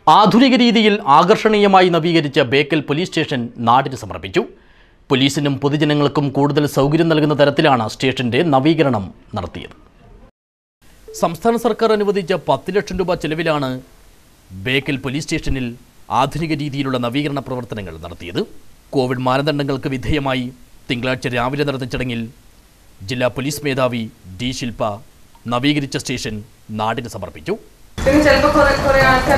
ആധുനിക രീതിയിൽ ആകർഷണീയമായി നവീകരിച്ച ബേക്കൽ പോലീസ് സ്റ്റേഷൻ നാടിന് സമർപ്പിച്ചു പോലീസിനും പൊതുജനങ്ങൾക്കും കൂടുതൽ സൗകര്യം നൽകുന്ന തരത്തിലാണ് സ്റ്റേഷന്റെ നവീകരണം നടത്തിയത് സംസ്ഥാന സർക്കാർ അനുവദിച്ച പത്ത് ലക്ഷം രൂപ ചെലവിലാണ് ബേക്കൽ പോലീസ് സ്റ്റേഷനിൽ ആധുനിക രീതിയിലുള്ള നവീകരണ പ്രവർത്തനങ്ങൾ നടത്തിയത് കോവിഡ് മാനദണ്ഡങ്ങൾക്ക് വിധേയമായി തിങ്കളാഴ്ച രാവിലെ നടന്ന ചടങ്ങിൽ ജില്ലാ പോലീസ് മേധാവി ഡി ശില്പ നവീകരിച്ച സ്റ്റേഷൻ നാടിന് സമർപ്പിച്ചു പിന്നെ ചിലപ്പോൾ കുറെ കുറെ ആൾക്കാർ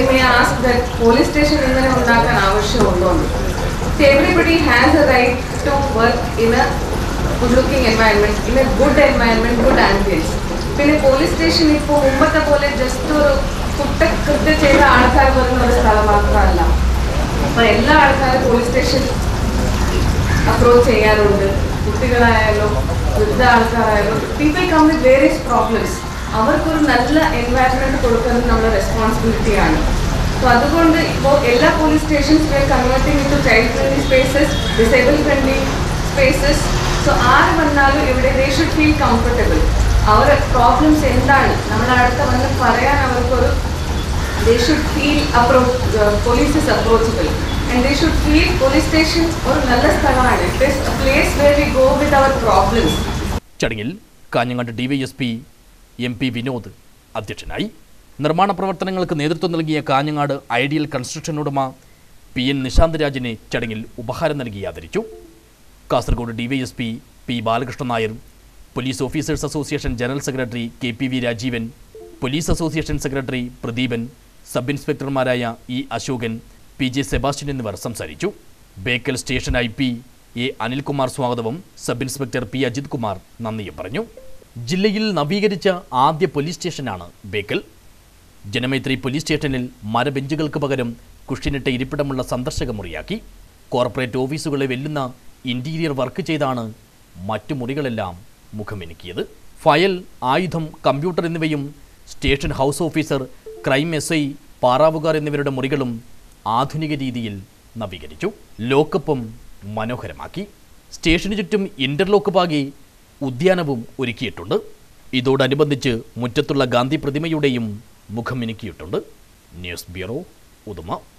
പോലീസ് സ്റ്റേഷൻ ഇങ്ങനെ ഉണ്ടാക്കാൻ ആവശ്യമുണ്ടോ everybody has a right to work in a good looking environment in a good environment good ambience പിന്നെ പോലീസ് സ്റ്റേഷൻ ഇപ്പോൾ മുമ്പത്തെ പോലെ ജസ്റ്റ് ഒരു കുട്ട കൃത്യം ചെയ്ത ആൾക്കാർ വരുന്ന ഒരു സ്ഥലം മാത്രമല്ല അപ്പൊ എല്ലാ ആൾക്കാരും പോലീസ് സ്റ്റേഷൻ അപ്രോച്ച് ചെയ്യാറുണ്ട് കുട്ടികളായാലും വൃദ്ധ ആൾക്കാരായാലും people come with various problems അവർക്കൊരു നല്ല എൻവയറമെന്റ് കൊടുക്കുന്നത് നമ്മുടെ റെസ്പോൺസിബിലിറ്റിയാണ് സോ അതുകൊണ്ട് ഇപ്പോൾ എല്ലാ police stations were converting into child friendly spaces disable friendly spaces so ആര് വന്നാലും ഇവിടെ ദേ ഷുഡ് ഫീൽ കംഫർട്ടബിൾ അവരുടെ പ്രോബ്ലംസ് എന്താണ് നമ്മുടെ അടുത്ത് വന്ന് പറയാൻ അവർക്കൊരു they should feel approach uh, police is approachable and they should feel police station ഒരു നല്ല സ്ഥലമാണ് it is a place where we go with our problems ചടങ്ങിൽ Kanhangad DYSP M P Vinod അധ്യക്ഷനായി നിർമ്മാണ പ്രവർത്തനങ്ങൾക്ക് നേതൃത്വം നൽകിയ കാഞ്ഞങ്ങാട് ഐഡിയൽ കൺസ്ട്രക്ഷൻ ഉടമ പി എൻ നിശാന്ത് രാജിനെ ചടങ്ങിൽ ഉപഹാരം നൽകി ആദരിച്ചു Kasaragod DYSP P Balakrishnan Nair police officers association general secretary K P V Rajeevan police association secretary Pradeepan sub ഇൻസ്പെക്ടർമാരായ E Ashokan P J Sebastian എന്നിവർ സംസാരിച്ചു Bekal station I P A Anilkumar സ്വാഗതവും sub inspector P Ajith Kumar നന്ദിയും പറഞ്ഞു ജില്ലയിൽ നവീകരിച്ച ആദ്യ പോലീസ് സ്റ്റേഷനാണ് ബേക്കൽ ജനമൈത്രി പോലീസ് സ്റ്റേഷനിൽ മരബെഞ്ചുകൾക്ക് പകരം കുഷിനിട്ട ഇരിപ്പിടമുള്ള സന്ദർശക മുറിയാക്കി കോർപ്പറേറ്റ് ഓഫീസുകളെ വെല്ലുന്ന ഇന്റീരിയർ വർക്ക് ചെയ്താണ് മറ്റു മുറികളെല്ലാം മുഖമിനുക്കിയത് ഫയൽ ആയുധം കമ്പ്യൂട്ടർ എന്നിവയും station house officer crime S I പാറാവുകാർ എന്നിവരുടെ മുറികളും ആധുനിക രീതിയിൽ നവീകരിച്ചു ലോക്കപ്പും മനോഹരമാക്കി സ്റ്റേഷന് ചുറ്റും ഇന്റർലോക്ക് പാകി ഉദ്യാനവും ഒരുക്കിയിട്ടുണ്ട് ഇതോടനുബന്ധിച്ച് മുറ്റത്തുള്ള ഗാന്ധി പ്രതിമയുടെയും മുഖം മിനുക്കിയിട്ടുണ്ട് ന്യൂസ് ബ്യൂറോ ഉദുമ